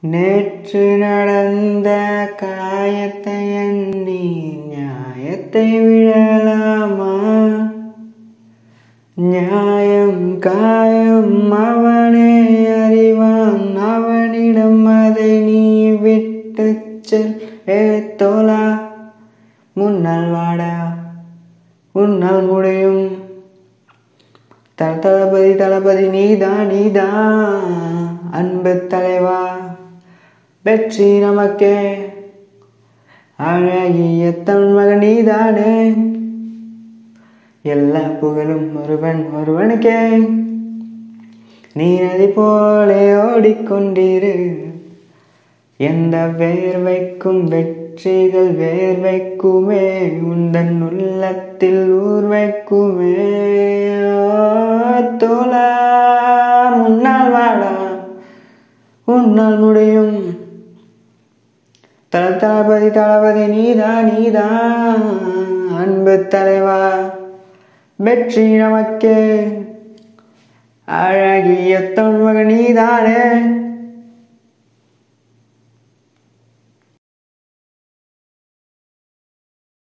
நேற்று நடந்த காயத்தை எண்ணி நியாயத்தை விழலாமா நியாயம் காயம் அவனே அறிவான் அவனிடம் அதை நீ விட்டு செல் ஏ தோலா முன்னால் வாடா உன்னால் முடியும் தல தளபதி தளபதி நீதான் நீதான் அன்பு தலைவா வெற்றி நமக்கே அழகிய தமிழ் மகன் நீதானே எல்லா புகழும் ஒருவன் ஒருவனுக்கே நீ நதி போலே ஓடிக்கொண்டிரு எந்த வேர்வைக்கும் வெற்றிகள் வேர்வைக்குமே உந்தன் உள்ளத்தில் ஊர்வைக்குமே தோலா முன்னால் வாடா உன்னால் முடியும் தல தளபதி தளபதி நீதா நீதா அன்பு தலைவா வெற்றி நமக்கே அழகிய தொன்மக நீதானே